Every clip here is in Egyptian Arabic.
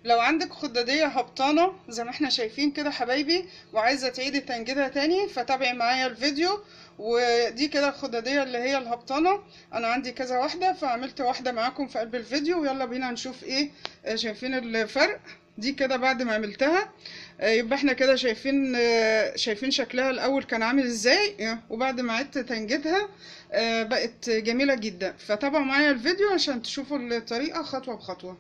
لو عندك خدادية هبطانة زي ما احنا شايفين كده حبايبي وعايزة تعيدي تنجيدها تاني فتابعي معايا الفيديو ودي كده الخدادية اللي هي الهبطانة انا عندي كذا واحدة فعملت واحدة معاكم في قلب الفيديو ويلا بينا نشوف ايه آه، شايفين الفرق دي كده بعد ما عملتها آه، يبقى احنا كده شايفين آه، شايفين شكلها الاول كان عامل ازاي آه، وبعد ما عدت تنجيدها آه، بقت جميلة جدا فتابعوا معايا الفيديو عشان تشوفوا الطريقة خطوة بخطوة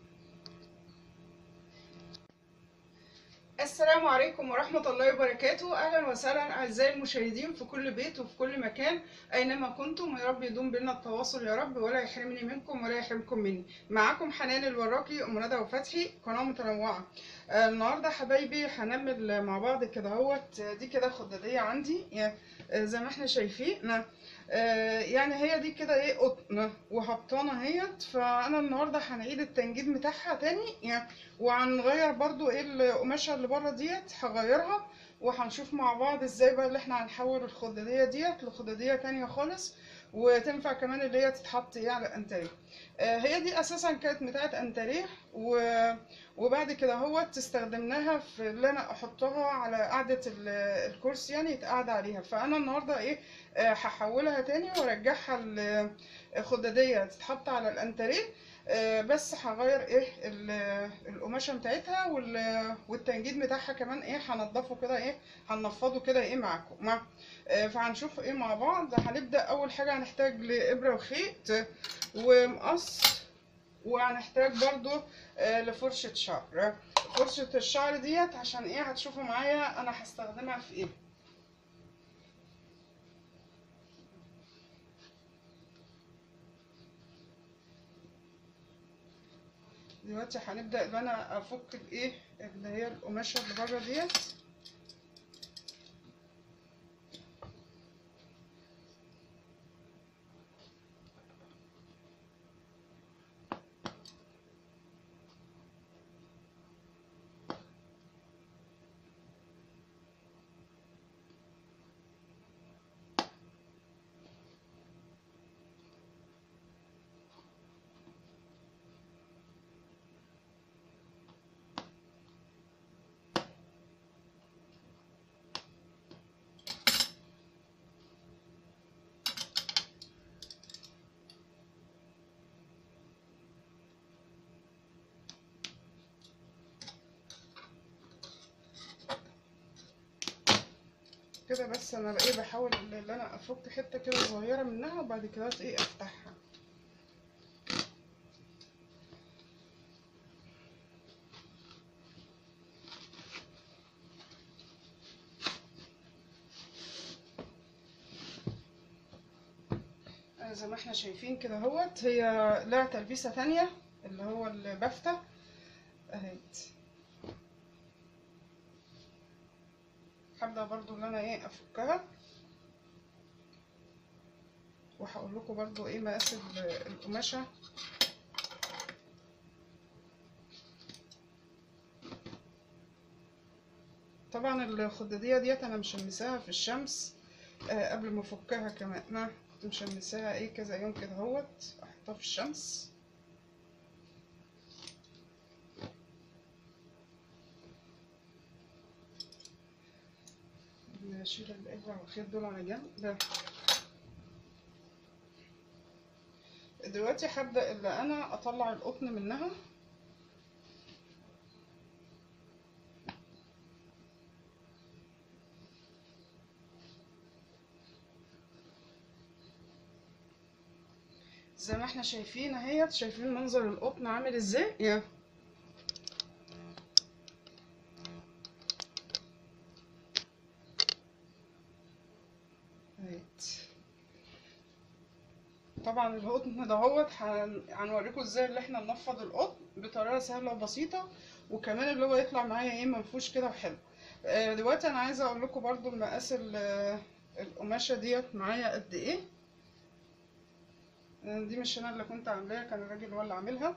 السلام عليكم ورحمة الله وبركاته أهلا وسهلا أعزائي المشاهدين في كل بيت وفي كل مكان أينما كنتم يا رب يدوم بينا التواصل يا رب ولا يحرمني منكم ولا يحرمكم مني معاكم حنان الوراقي أم ندى وفتحي قناة متنوعة آه، النهاردة حبايبي هنعمل مع بعض كده اهوت آه، دي كده خدادية عندي يا- آه، زي ما احنا شايفين آه، يعني هي دي كده ايه قطن وهبطانة اهيت فأنا النهاردة هنعيد التنجيد بتاعها تاني يعني وهنغير برضو ايه القماشة اللي بره ديت هغيرها وهنشوف مع بعض ازاي بقى اللي احنا هنحول الخدادية ديت لخدادية تانية خالص وتنفع كمان اللي هي تتحط ايه على انتريه آه هي دي اساسا كانت بتاعت انتريه و... وبعد كده هو استخدمناها في اللي انا احطها على قاعدة ال- الكرسي يعني يتقعد عليها فانا النهاردة ايه آه هحولها تاني وارجعها ال- الخدادية تتحط على الانتريه آه، بس هغير ايه ال- القماشه بتاعتها وال- والتنجيد بتاعها كمان ايه هنضفه كده ايه هننفضه كده ايه معاكم مع آه، فهنشوف ايه مع بعض هنبدا اول حاجه هنحتاج لابره وخيط ومقص وهنحتاج برضو آه، لفرشه شعر فرشه الشعر ديت عشان ايه هتشوفوا معايا انا هستخدمها في ايه دلوقتي هنبدأ ان انا افك الايه اللي هي القماشة اللي بره ديت كده بس انا ايه بحاول ان انا افك حتة كده صغيرة منها وبعد كده ايه افتحها آه، زي ما احنا شايفين كده اهوت هي لها تلبيسة تانية اللي هو البفتة اهيت هبدأ برضو ان انا ايه افكها وهقول لكم برضو ايه مقاس ال- القماشة طبعا الخدادية ديت انا مشمساها في الشمس آه قبل ما افكها كمان انا كنت مشمساها ايه كذا يوم كده اهوت احطها في الشمس نشيل الإبرة والخيط دول على جنب ده دلوقتي هبدأ اللي أنا أطلع القطن منها زي ما احنا شايفين اهيت شايفين منظر القطن عامل ازاي يا اهيت طبعا القطن دهوت هن- هنوريكم ازاي اللي احنا ننفض القطن بطريقه سهله وبسيطه وكمان اللي هو يطلع معايا ايه منفوش كده وحلو آه، دلوقتي انا عايزه اقول لكم برضو المقاس ال- القماشه ديت معايا قد ايه آه، دي مش انا اللي كنت عاملاها كان الراجل هو اللي عاملها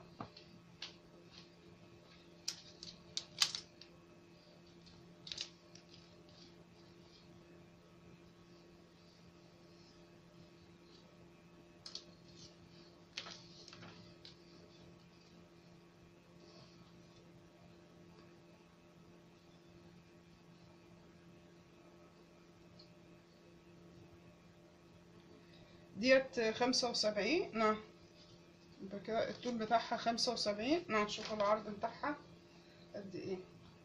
ديت خمسة وسبعين نعم يبقى كده الطول بتاعها خمسة وسبعين نعم شوف العرض بتاعها قد ايه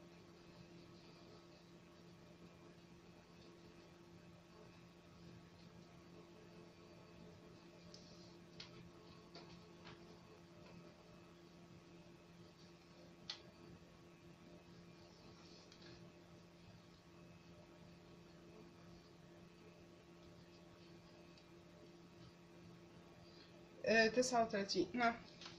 تسعة وتلاتين نعم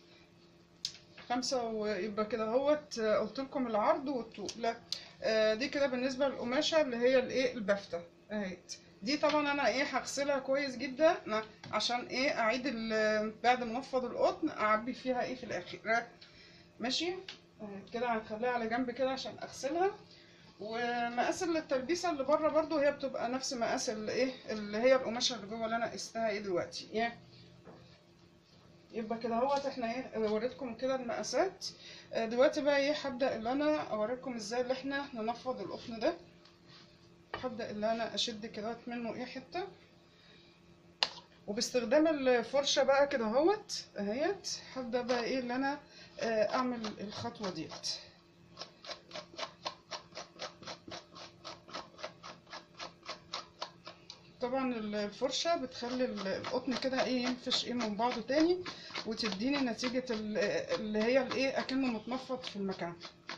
خمسة ويبقى كده اهوت آه، قلت لكم العرض والطول لا آه، دي كده بالنسبة للقماشة اللي هي الايه البافتة اهيت دي طبعا انا ايه هغسلها كويس جدا نا- عشان ايه اعيد ال- بعد ما انفض القطن اعبي فيها ايه في الاخر آه، ماشي اهيت كده هنخليها على جنب كده عشان اغسلها ومقاس التلبيسه اللي بره برضو هي بتبقى نفس مقاس الايه اللي هي القماشه اللي جوه اللي انا قستها ايه دلوقتي يعني يبقى كده اهوت احنا ايه وريتكم كده المقاسات آه، دلوقتي بقى ايه هبدا اللي انا اوريكم ازاي اللي احنا ننفض القطن ده هبدا اللي انا اشد كده منه ايه حته وباستخدام الفرشه بقى كده اهوت اهيت هبدا بقى ايه اللي انا آه، اعمل الخطوه ديت طبعا الفرشه بتخلي القطن كده ايه ينفش ايه من بعضه تاني وتديني نتيجه ال- اللي هي الايه اكنه متنفض في المكان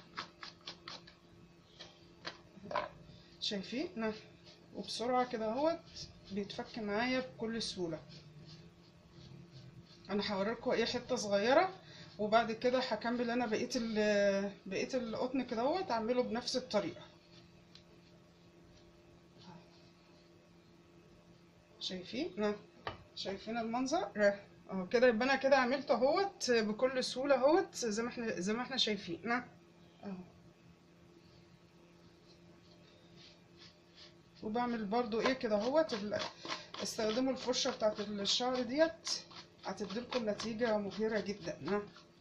شايفين نعم. وبسرعه كده اهوت بيتفك معايا بكل سهوله انا هوريكم ايه حته صغيره وبعد كده هكمل انا بقيه ال- بقيه القطن كده اهوت اعمله بنفس الطريقه شايفين نعم. شايفين المنظر اه اهو كده يبقى انا كده عملت اهوت بكل سهوله اهوت زي ما احنا زي ما احنا شايفين نعم اهو وبعمل برضو ايه كده اهوت ال- استخدموا الفرشه بتاعت الشعر ديت هتديلكم نتيجه مبهره جدا نعم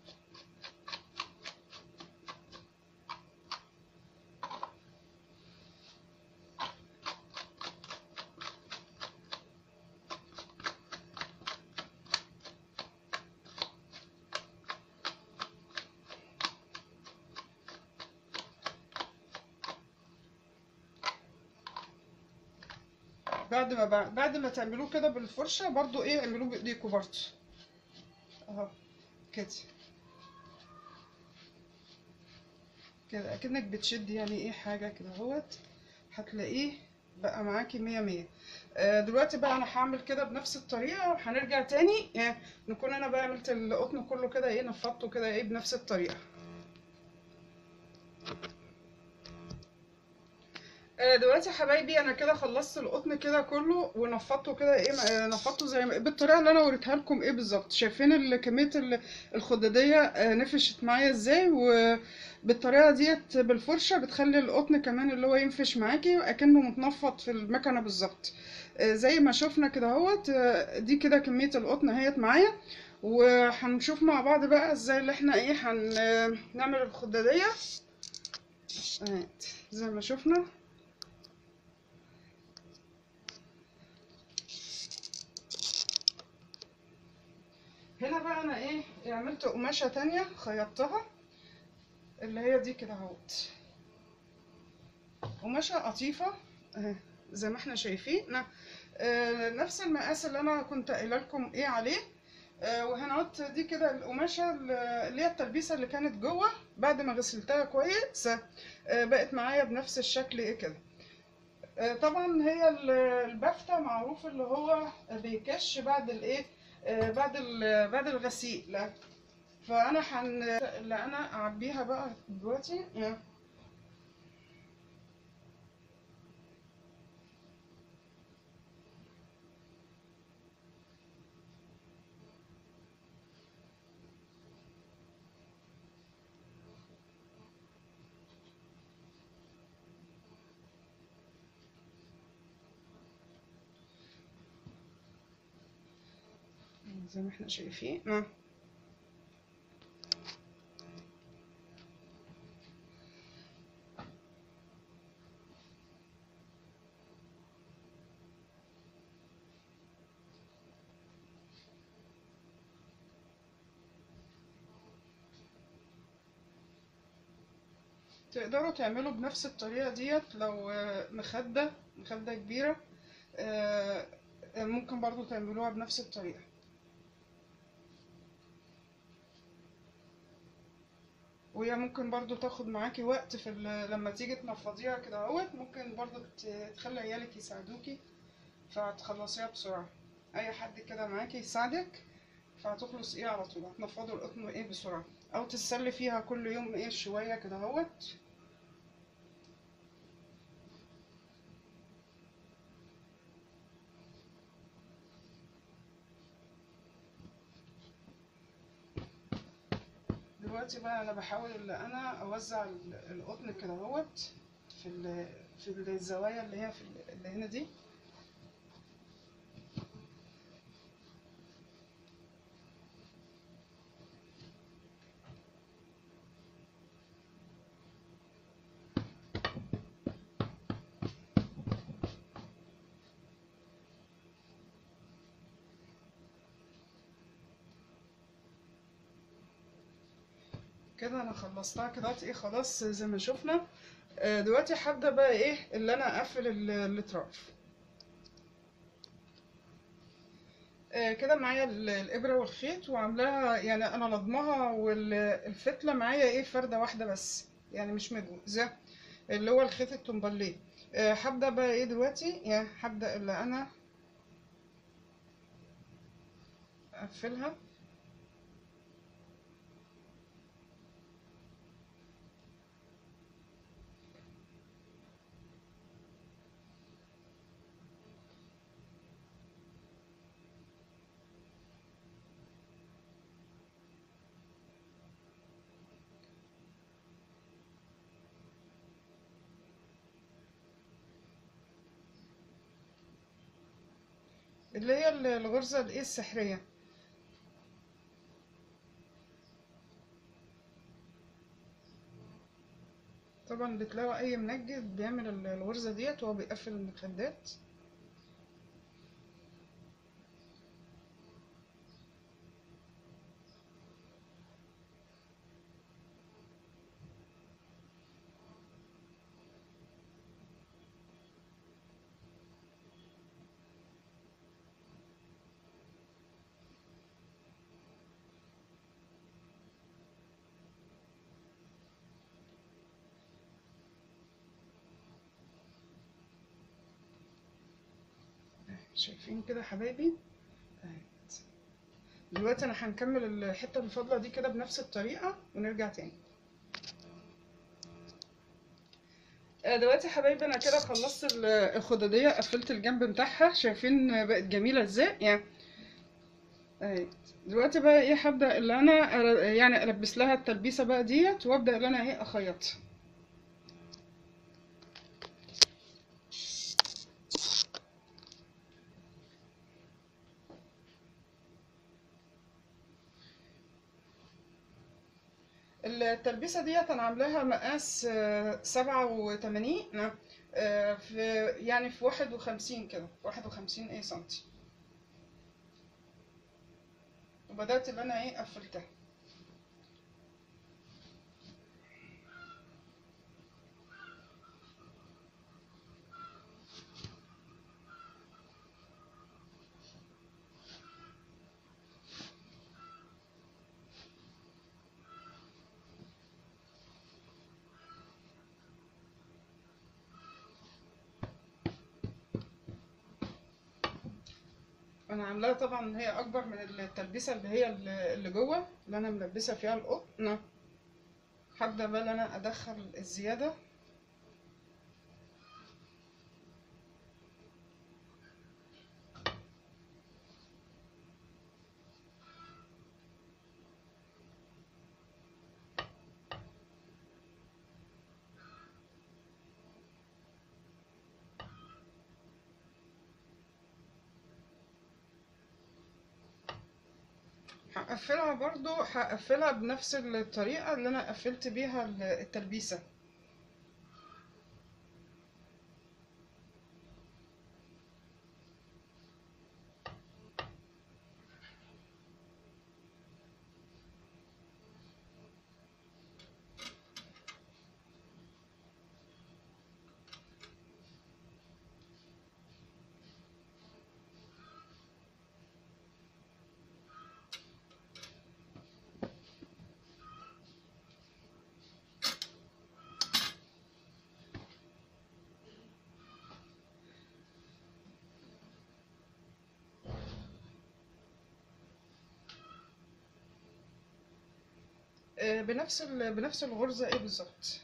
بعد ما بع- بعد ما تعملوه كده بالفرشه برضو ايه اعملوه بايديكوا برضو اهو كده كده اكنك بتشد يعني ايه حاجه كده اهوت هتلاقيه بقى معاكي مية مية آه، دلوقتي بقى انا هعمل كده بنفس الطريقه وهنرجع تاني آه، نكون انا بقى عملت القطن كله كده ايه نفضته كده ايه بنفس الطريقه آه، دلوقتي يا حبايبي انا كده خلصت القطن كده كله ونفضته كده ايه آه، نفضته زي ما بالطريقه اللي انا وريتها لكم ايه بالظبط شايفين ال- كميه ال- الخداديه آه، نفشت معايا ازاي وبالطريقه ديت بالفرشه بتخلي القطن كمان اللي هو ينفش معاكي اكنه متنفض في المكنه بالظبط آه، زي ما شفنا كده اهوت آه، دي كده كميه القطن اهيت معايا وهنشوف مع بعض بقى ازاي اللي احنا ايه هنعمل الخداديه اهيت زي ما شفنا هنا بقى انا ايه عملت قماشة تانية خيطتها اللي هي دي كده اهوت قماشة قطيفة اهي زي ما احنا شايفين ن- آه، نفس المقاس اللي انا كنت قايله لكم ايه عليه آه، وهنا اهوت دي كده القماشة اللي هي التلبيسة اللي كانت جوه بعد ما غسلتها كويس آه، بقت معايا بنفس الشكل ايه كده آه، طبعا هي ال- البافتة معروف اللي هو بيكش بعد الايه آه، بعد ال- بعد الغسيل لا. فانا حن اللي انا اعبيها بقى دلوقتي آه. زي ما احنا شايفين آه. تقدروا تعملوا بنفس الطريقة ديت لو آه، مخدة مخدة كبيرة آه، آه، ممكن برضو تعملوها بنفس الطريقة وهي ممكن برضو تاخد معاكي وقت في ال- لما تيجي تنفضيها كده اهوت ممكن برضو ت- تخلي عيالك يساعدوكي فهتخلصيها بسرعة اي حد كده معاكي يساعدك فهتخلص ايه على طول هتنفضوا القطن ايه بسرعة او تتسلي فيها كل يوم ايه شوية كده اهوت دلوقتي بقى انا بحاول ان انا اوزع ال- القطن كده اهوت في ال- في الزوايا اللي هي في ال- اللي هنا دي كده انا خلصتها كده ايه خلاص زي ما شفنا آه، دلوقتي هبدأ بقى ايه اللي انا اقفل ال- الاطراف آه، كده معايا ال- الابره والخيط وعاملاها يعني انا لضمها والفتله معايا ايه فرده واحده بس يعني مش مجوزه اللي هو الخيط التومباليه آه، هبدأ بقى ايه دلوقتي يعني هبدأ اللي انا اقفلها اللي هي ال- الغرزه الايه السحريه طبعا بتلاقوا اي منجد بيعمل ال- الغرزه ديت وهو بيقفل المخدات شايفين كده يا حبايبي اهيت. دلوقتي انا هنكمل الحته اللي فاضله دي كده بنفس الطريقه ونرجع تاني آه، دلوقتي يا حبايبي انا كده خلصت ال- الخداديه قفلت الجنب بتاعها شايفين بقت جميله ازاي يعني اهي دلوقتي بقى ايه هبدا اللي انا أر- يعني البس لها التلبيسه بقى ديت وابدا اللي انا ايه اخيطها التلبيسة ديت أنا عاملاها مقاس سبعة وتمانين في يعني في واحد وخمسين كده واحد وخمسين ايه سنتي وبدأت اللي أنا ايه قفلتها أنا عاملاها طبعا إن هي أكبر من التلبيسة اللي هي اللي اللي جوه اللي أنا ملبسة فيها القطن هبدأ بقى إن أنا أدخل الزيادة هقفلها برضو هقفلها بنفس الطريقة اللي أنا قفلت بيها التلبيسة آه، بنفس ال- بنفس الغرزة ايه بالظبط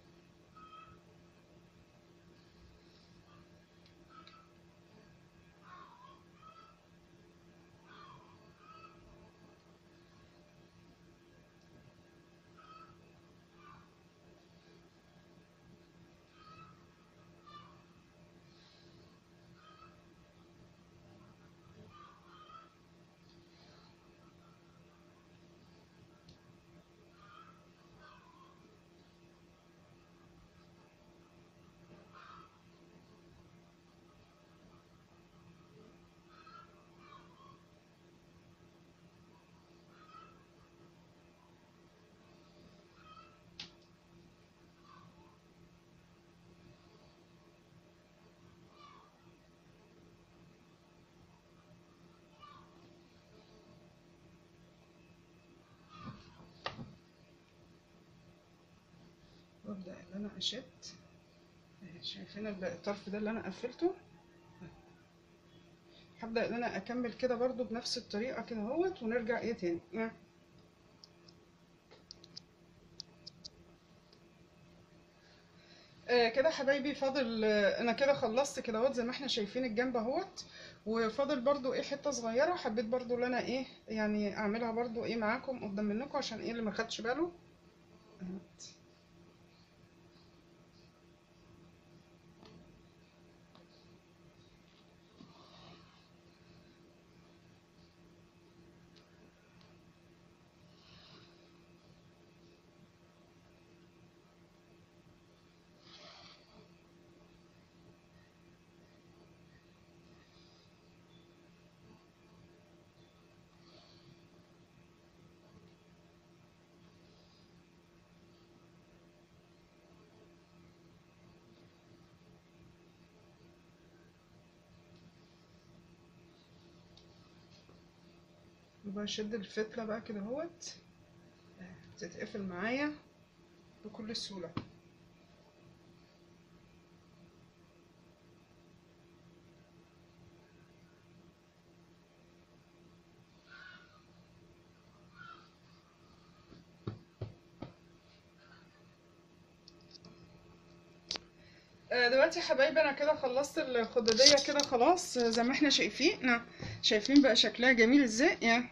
وابدأ ان انا اشد اهي شايفين ال- الطرف ده اللي انا قفلته هبدأ ان انا اكمل كده برضو بنفس الطريقة كده اهوت ونرجع ايه تاني يعني آه كده حبايبي فاضل آه انا كده خلصت كده اهوت زي ما احنا شايفين الجنب اهوت وفاضل برضو ايه حته صغيره حبيت برضو ان انا ايه يعني اعملها برضو ايه معاكم قدام منكم عشان ايه اللي ما خدش باله اهوت. وبشد الفتله بقى كده اهوت آه، تتقفل معايا بكل سهوله آه، دلوقتي يا حبايبي انا كده خلصت الخداديه كده خلاص آه، زي ما احنا شايفين نعم. شايفين بقى شكلها جميل ازاي يعني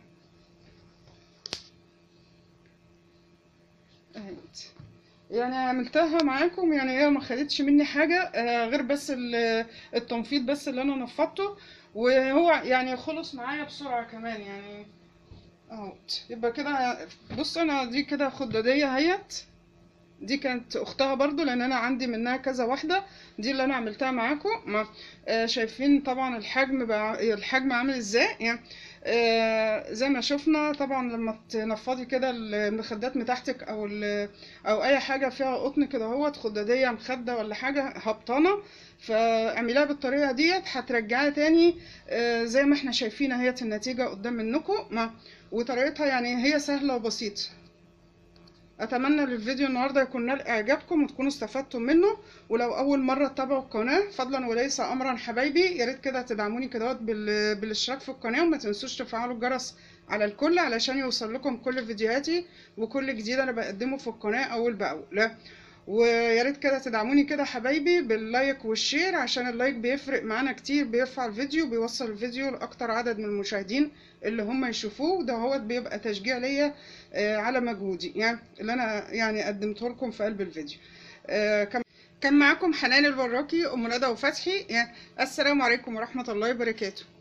اهيت. يعني عملتها معاكم يعني هي ما خدتش مني حاجه آه، غير بس ال- التنفيض بس اللي انا نفضته وهو يعني خلص معايا بسرعه كمان يعني اهوت يبقى كده بص انا دي كده خداديه اهيت دي كانت اختها برضو لان انا عندي منها كذا واحده دي اللي انا عملتها معاكم ما آه شايفين طبعا الحجم بقى الحجم عامل ازاي يعني آه زي ما شفنا طبعا لما تنفضي كده المخدات بتاعتك او ال- او اي حاجه فيها قطن كده اهوت خداديه مخده ولا حاجه هبطانه فاعمليها بالطريقه ديت هترجعيها تاني آه زي ما احنا شايفين اهيت النتيجه قدام منكم ما وطريقتها يعني هي سهله وبسيطه اتمنى الفيديو النهارده يكون نال اعجابكم وتكونوا استفدتم منه ولو اول مره تتابعوا القناه فضلا وليس امرا حبايبي يا ريت كده تدعموني كده بال... بالاشتراك في القناه وما تنسوش تفعلوا الجرس على الكل علشان يوصل لكم كل فيديوهاتي وكل جديد انا بقدمه في القناه اول باول لا ويا ريت كده تدعموني كده حبايبي باللايك والشير عشان اللايك بيفرق معانا كتير بيرفع الفيديو بيوصل الفيديو لاكتر عدد من المشاهدين اللي هم يشوفوه ده هو بيبقى تشجيع ليا آه، على مجهودي يعني اللي انا يعني قدمته لكم في قلب الفيديو آه، كان كان معاكم حنان الوراكي ام ندى وفتحي يعني السلام عليكم ورحمه الله وبركاته